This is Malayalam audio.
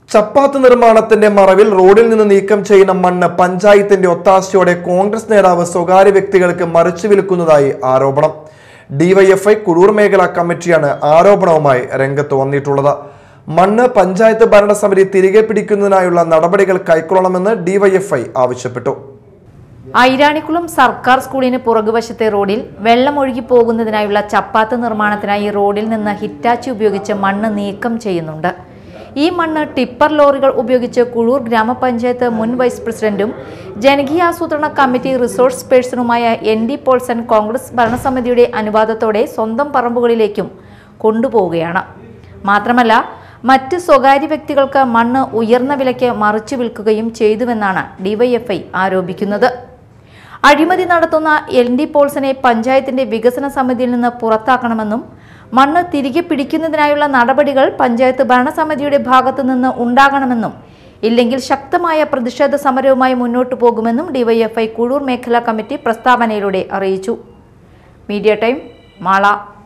ചപ്പാത്ത് നിർമ്മാണത്തിന്റെ മറവിൽ റോഡിൽ നിന്ന് നീക്കം ചെയ്യുന്ന മണ്ണ് പഞ്ചായത്തിന്റെ ഒത്താശയോടെ കോൺഗ്രസ് നേതാവ് സ്വകാര്യ വ്യക്തികൾക്ക് മറിച്ചു വിൽക്കുന്നതായി ആരോപണം ഡിവൈഎഫ്ഐ കുഴൂർ മേഖലാ കമ്മിറ്റിയാണ് ആരോപണവുമായി രംഗത്ത് വന്നിട്ടുള്ളത് മണ്ണ് പഞ്ചായത്ത് ഭരണസമിതി തിരികെ പിടിക്കുന്നതിനായുള്ള നടപടികൾ കൈക്കൊള്ളണമെന്ന് ഡിവൈഎഫ്ഐ ആവശ്യപ്പെട്ടു ഐരാണിക്കുളം സർക്കാർ സ്കൂളിന് പുറകുവശത്തെ റോഡിൽ വെള്ളമൊഴുകി പോകുന്നതിനായുള്ള ചപ്പാത്ത് നിർമ്മാണത്തിനായി റോഡിൽ നിന്ന് ഹിറ്റാച്ചി ഉപയോഗിച്ച് മണ്ണ് നീക്കം ചെയ്യുന്നുണ്ട് ഈ മണ്ണ് ടിപ്പർ ലോറികൾ ഉപയോഗിച്ച് കുഴൂർ ഗ്രാമപഞ്ചായത്ത് മുൻ വൈസ് പ്രസിഡന്റും ജനകീയാസൂത്രണ കമ്മിറ്റി റിസോഴ്സ് പേഴ്സണുമായ എൻ ഡി പോൾസൺ കോൺഗ്രസ് ഭരണസമിതിയുടെ അനുവാദത്തോടെ സ്വന്തം പറമ്പുകളിലേക്കും കൊണ്ടുപോവുകയാണ് മാത്രമല്ല മറ്റ് സ്വകാര്യ വ്യക്തികൾക്ക് മണ്ണ് ഉയർന്ന വിലയ്ക്ക് മറിച്ചു വിൽക്കുകയും ചെയ്തുവെന്നാണ് ഡിവൈഎഫ്ഐ ആരോപിക്കുന്നത് അഴിമതി നടത്തുന്ന എൽ ഡി പോൾസനെ പഞ്ചായത്തിന്റെ വികസന സമിതിയിൽ നിന്ന് പുറത്താക്കണമെന്നും മണ്ണ് തിരികെ പിടിക്കുന്നതിനായുള്ള നടപടികൾ പഞ്ചായത്ത് ഭരണസമിതിയുടെ ഭാഗത്തു നിന്ന് ഉണ്ടാകണമെന്നും ഇല്ലെങ്കിൽ ശക്തമായ പ്രതിഷേധ സമരവുമായി മുന്നോട്ടു പോകുമെന്നും ഡിവൈഎഫ്ഐ കുഴൂർ മേഖലാ കമ്മിറ്റി പ്രസ്താവനയിലൂടെ അറിയിച്ചു മീഡിയ ടൈം മാള